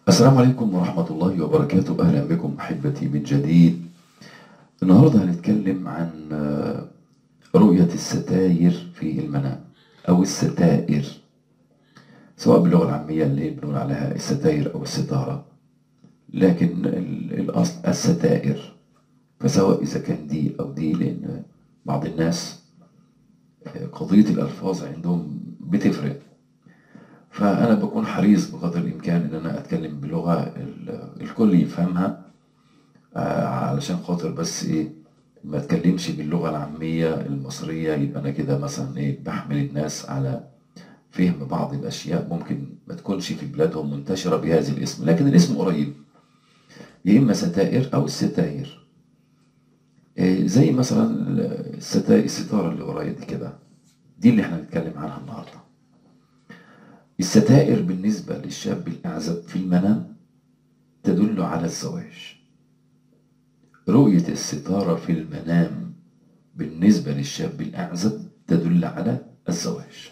السلام عليكم ورحمة الله وبركاته أهلا بكم أحبتي من جديد النهاردة هنتكلم عن آه، رؤية الستاير في المنام أو الستائر سواء باللغة العامية اللي بنقول عليها الستاير أو الستارة لكن ال- الأصل الستائر فسواء إذا كان دي أو دي لأن بعض الناس آه، قضية الألفاظ عندهم بتفرق فأنا بكون حريص بقدر الإمكان إن أنا أتكلم بلغة ال- الكل يفهمها آه، علشان خاطر بس إيه ما أتكلمش باللغة العامية المصرية يبقى أنا كده مثلا إيه بحمل الناس على فهم بعض الأشياء ممكن ما تكونش في بلادهم منتشرة بهذا الاسم لكن الاسم قريب يا إما ستائر أو الستاير آه، زي مثلا الستائر الستارة اللي ورايا دي كده دي اللي احنا هنتكلم عنها النهارده الستائر بالنسبة للشاب الأعزب في المنام تدل على الزواج رؤية الستارة في المنام بالنسبة للشاب الأعزب تدل على الزواج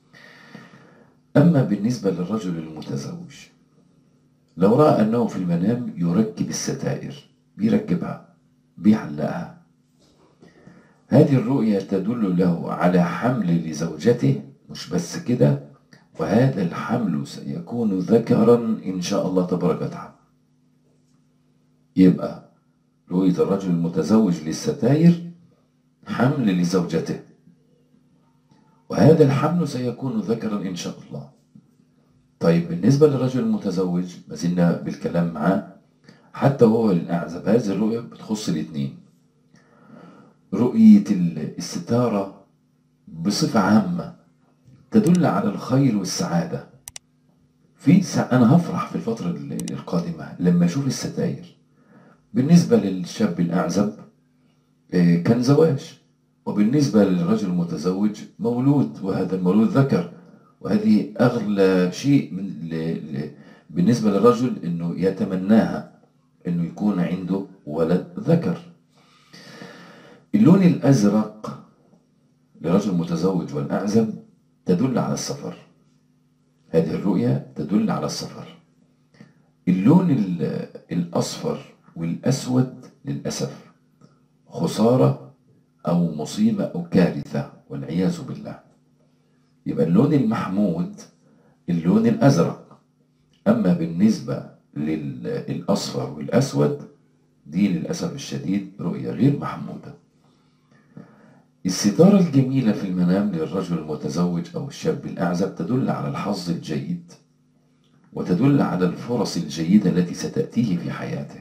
أما بالنسبة للرجل المتزوج لو رأى أنه في المنام يركب الستائر بيركبها بيعلقها هذه الرؤية تدل له على حمل لزوجته مش بس كده وهذا الحمل سيكون ذكرا إن شاء الله تبارك وتعالى يبقى رؤية الرجل المتزوج للستاير حمل لزوجته وهذا الحمل سيكون ذكرا إن شاء الله طيب بالنسبة للرجل المتزوج ما زلنا بالكلام معاه حتى هو الأعزب هذه الرؤية بتخص الاثنين رؤية ال- الستارة بصفة عامة تدل على الخير والسعادة في سع... أنا هفرح في الفترة ال- القادمة لما أشوف الستاير بالنسبة للشاب الأعزب آه، كان زواج وبالنسبة للرجل المتزوج مولود وهذا المولود ذكر وهذه أغلى شيء من ل... ل... بالنسبة للرجل أنه يتمناها أنه يكون عنده ولد ذكر اللون الأزرق لرجل متزوج والأعزب تدل على السفر هذه الرؤية تدل على السفر اللون ال- الأصفر والأسود للأسف خسارة أو مصيبة أو كارثة والعياذ بالله يبقى اللون المحمود اللون الأزرق أما بالنسبة للأصفر والأسود دي للأسف الشديد رؤية غير محمودة الستارة الجميلة في المنام للرجل المتزوج أو الشاب الأعزب تدل على الحظ الجيد وتدل على الفرص الجيدة التي ستأتيه في حياته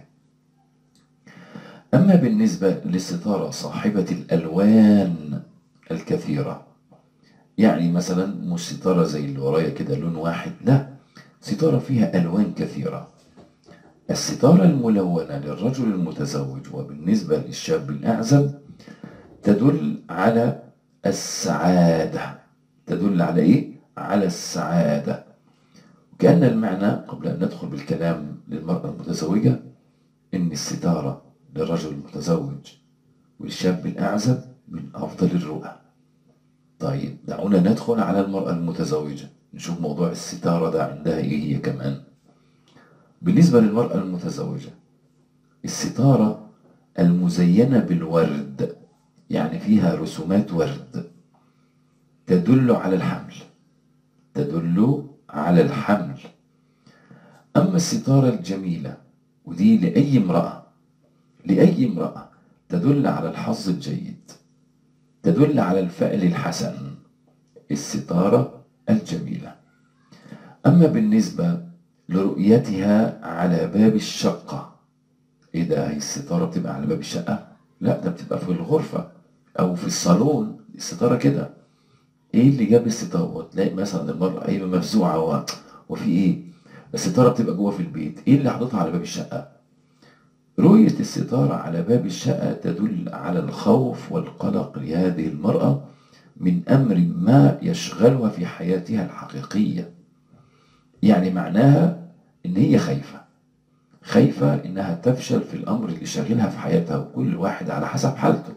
أما بالنسبة للستارة صاحبة الألوان الكثيرة يعني مثلا مش ستارة زي اللي ورايا كده لون واحد لا ستارة فيها ألوان كثيرة الستارة الملونة للرجل المتزوج وبالنسبة للشاب الأعزب تدل على السعادة تدل على إيه؟ على السعادة كأن المعنى قبل أن ندخل بالكلام للمرأة المتزوجة إن الستارة للرجل المتزوج والشاب الأعزب من أفضل الرؤى طيب دعونا ندخل على المرأة المتزوجة نشوف موضوع الستارة ده عندها إيه هي كمان بالنسبة للمرأة المتزوجة الستارة المزينة بالورد يعني فيها رسومات ورد تدل على الحمل تدل على الحمل أما الستارة الجميلة ودي لأي امرأة لأي امرأة تدل على الحظ الجيد تدل على الفأل الحسن الستارة الجميلة أما بالنسبة لرؤيتها على باب الشقة إيه ده هي الستارة بتبقى على باب الشقة؟ لا ده بتبقى في الغرفة أو في الصالون الستارة كده إيه اللي جاب الستارة؟ تلاقي مثلا المرأة أيوة مفزوعة و... وفي إيه؟ الستارة بتبقى جوه في البيت إيه اللي حاططها على باب الشقة؟ رؤية الستارة على باب الشقة تدل على الخوف والقلق لهذه المرأة من أمر ما يشغلها في حياتها الحقيقية يعني معناها إن هي خايفة خايفة إنها تفشل في الأمر اللي شاغلها في حياتها وكل واحد على حسب حالته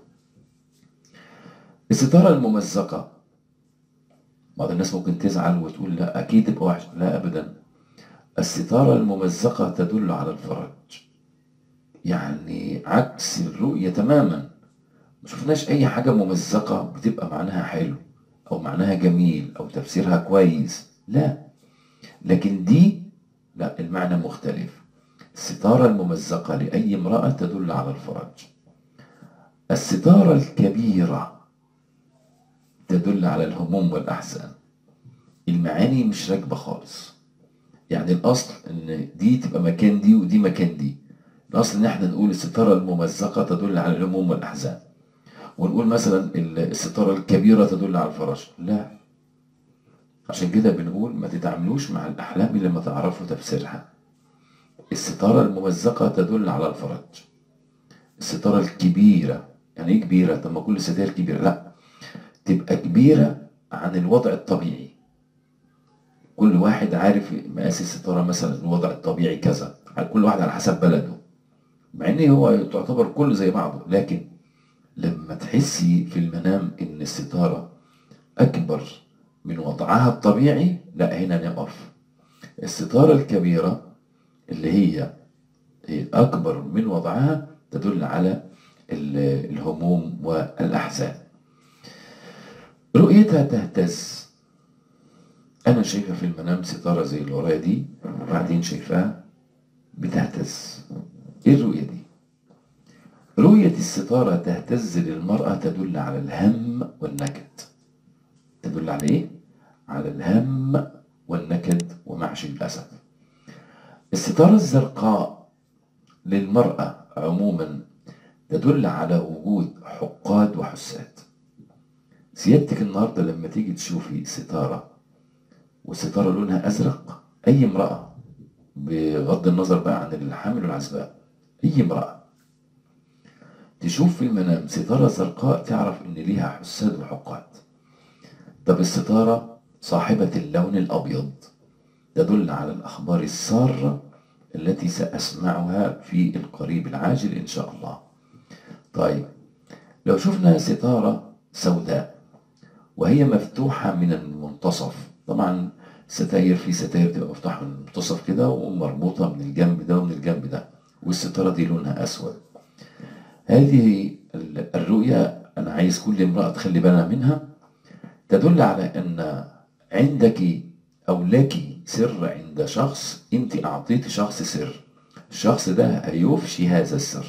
الستارة الممزقة بعض الناس ممكن تزعل وتقول لا أكيد تبقى وحشة لا أبدا الستارة الممزقة تدل على الفرج يعني عكس الرؤية تماما ما شفناش أي حاجة ممزقة بتبقى معناها حلو أو معناها جميل أو تفسيرها كويس لا لكن دي لا المعنى مختلف الستارة الممزقة لأي امرأة تدل على الفرج الستارة الكبيرة تدل على الهموم والأحزان المعاني مش راكبة خالص يعني الأصل إن دي تبقى مكان دي ودي مكان دي الأصل إن إحنا نقول الستارة الممزقة تدل على الهموم والأحزان ونقول مثلا الستارة الكبيرة تدل على الفرج لا عشان كده بنقول ما تتعاملوش مع الأحلام إلا لما تعرفوا تفسيرها الستارة الممزقة تدل على الفرج الستارة الكبيرة يعني ايه كبيرة؟ طب ما كل الستائر كبيرة لا تبقى كبيرة عن الوضع الطبيعي كل واحد عارف مقاس الستارة مثلا الوضع الطبيعي كذا كل واحد على حسب بلده مع ان هو تعتبر كله زي بعضه لكن لما تحسي في المنام ان الستارة اكبر من وضعها الطبيعي لا هنا نقف الستارة الكبيرة اللي هي اكبر من وضعها تدل على الهموم والاحزان رؤيتها تهتز انا شايفها في المنام ستاره زي اللي ورايا دي وبعدين شايفاها بتهتز ايه الرؤيه دي رؤيه الستاره تهتز للمراه تدل على الهم والنكد تدل على ايه على الهم والنكد ومعش الاسف الستاره الزرقاء للمراه عموما تدل على وجود حقاد وحساد سيادتك النهارده لما تيجي تشوفي ستاره والستاره لونها ازرق اي امراه بغض النظر بقى عن الحامل والعزباء اي امراه تشوف في المنام ستاره زرقاء تعرف ان ليها حساد وحقاد طب الستاره صاحبه اللون الابيض تدل على الاخبار الساره التي ساسمعها في القريب العاجل ان شاء الله طيب لو شفنا ستاره سوداء وهي مفتوحة من المنتصف طبعا ستاير في ستاير تبقى مفتوحة من المنتصف كده ومربوطة من الجنب ده ومن الجنب ده والستارة دي لونها أسود هذه الرؤية أنا عايز كل امرأة تخلي بالها منها تدل على أن عندك أو لك سر عند شخص أنت أعطيت شخص سر الشخص ده هيفشي هذا السر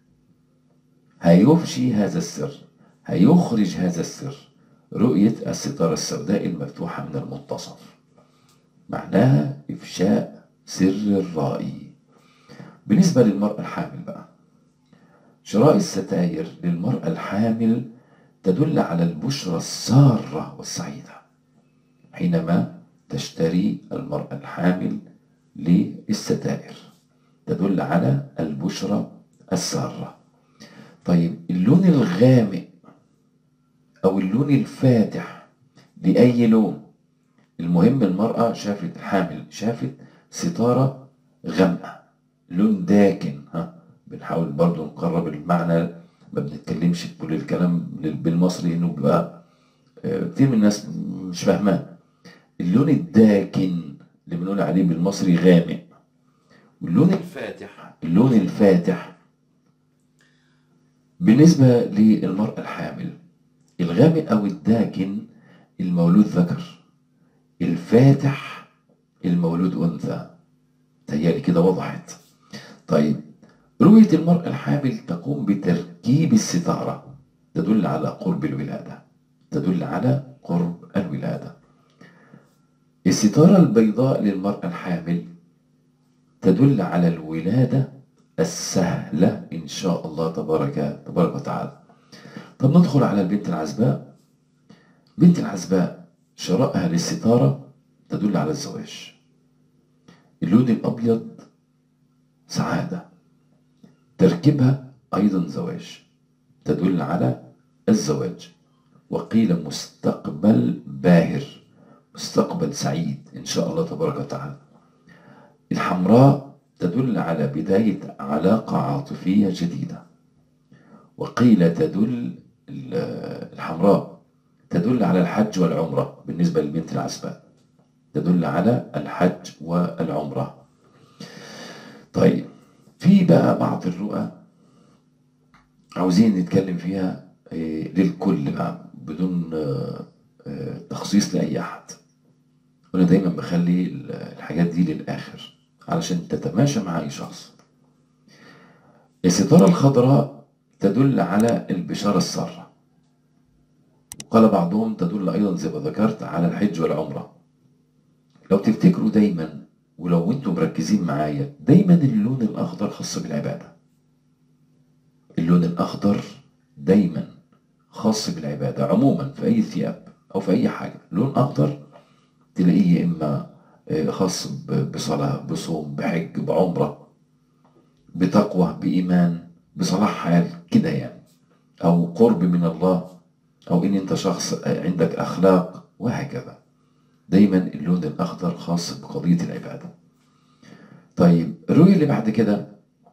هيفشي هذا السر هيخرج هذا السر رؤية الستارة السوداء المفتوحة من المنتصف معناها إفشاء سر الرائي بالنسبة للمرأة الحامل بقى شراء الستاير للمرأة الحامل تدل على البشرى السارة والسعيدة حينما تشتري المرأة الحامل للستائر تدل على البشرى السارة طيب اللون الغامق أو اللون الفاتح لأي لون المهم المرأة شافت الحامل شافت ستارة غامقة لون داكن ها بنحاول برضو نقرب المعنى ما بنتكلمش كل الكلام بالمصري انه بيبقى كتير من الناس مش فاهماه اللون الداكن اللي بنقول عليه بالمصري غامق واللون الفاتح اللون الفاتح بالنسبة للمرأة الحامل الغامق أو الداكن المولود ذكر الفاتح المولود أنثى تهيألي كده وضحت طيب رؤية المرأة الحامل تقوم بتركيب الستارة تدل على قرب الولادة تدل على قرب الولادة الستارة البيضاء للمرأة الحامل تدل على الولادة السهلة إن شاء الله تبارك تبارك وتعالى طب ندخل على البنت العزباء بنت العزباء شرائها للستارة تدل على الزواج اللون الأبيض سعادة تركيبها أيضا زواج تدل على الزواج وقيل مستقبل باهر مستقبل سعيد إن شاء الله تبارك وتعالى الحمراء تدل على بداية علاقة عاطفية جديدة وقيل تدل الحمراء تدل على الحج والعمرة بالنسبة للبنت العزباء تدل على الحج والعمرة طيب في بقى بعض الرؤى عاوزين نتكلم فيها إيه، للكل بقى بدون آه، آه، تخصيص لأي أحد وأنا دايما بخلي الحاجات دي للآخر علشان تتماشى مع أي شخص الستارة الخضراء تدل على البشارة السارة قال بعضهم تدل أيضا زي ما ذكرت على الحج والعمرة لو تفتكروا دايما ولو انتم مركزين معايا دايما اللون الأخضر خاص بالعبادة اللون الأخضر دايما خاص بالعبادة عموما في أي ثياب أو في أي حاجة لون أخضر تلاقيه يا إما آه، خاص ب- بصلاة بصوم بحج بعمرة بتقوى بإيمان بصلاح حال كده يعني أو قرب من الله أو إن أنت شخص عندك أخلاق وهكذا دايما اللون الأخضر خاص بقضية العبادة طيب الرؤية اللي بعد كده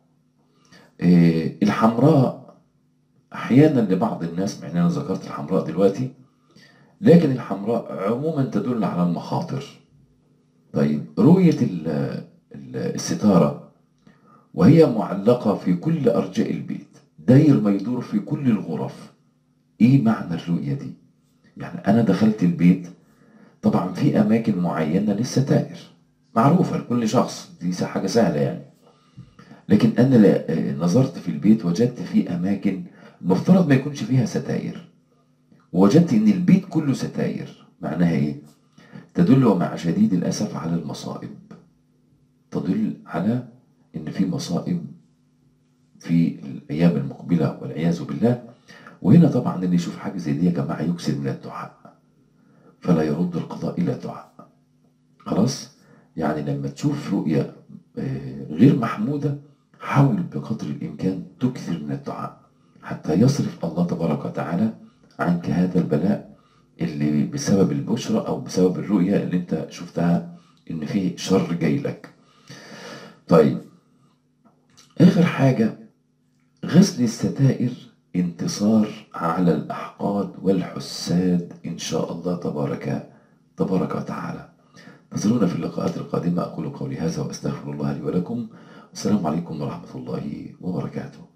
إيه، الحمراء أحيانا لبعض الناس مع إن أنا ذكرت الحمراء دلوقتي لكن الحمراء عموما تدل على المخاطر طيب رؤية ال- ال- الستارة وهي معلقة في كل أرجاء البيت داير ما يدور في كل الغرف إيه معنى الرؤية دي؟ يعني أنا دخلت البيت طبعا في أماكن معينة للستائر معروفة لكل شخص دي حاجة سهلة يعني لكن أنا لا- نظرت في البيت وجدت في أماكن المفترض ما يكونش فيها ستائر ووجدت إن البيت كله ستائر معناها إيه؟ تدل ومع شديد الأسف على المصائب تدل على إن في مصائب في الأيام المقبلة والعياذ بالله وهنا طبعا اللي يشوف حاجة زي دي يا جماعة يكسر من الدعاء فلا يرد القضاء إلا الدعاء خلاص يعني لما تشوف رؤية آه، غير محمودة حاول بقدر الإمكان تكثر من الدعاء حتى يصرف الله تبارك وتعالى عنك هذا البلاء اللي بسبب البشرى أو بسبب الرؤية اللي أنت شفتها إن فيه شر جاي لك طيب آخر حاجة غسل الستائر انتصار على الأحقاد والحساد إن شاء الله تبارك تبارك وتعالى انتظرونا في اللقاءات القادمة أقول قولي هذا وأستغفر الله لي ولكم والسلام عليكم ورحمة الله وبركاته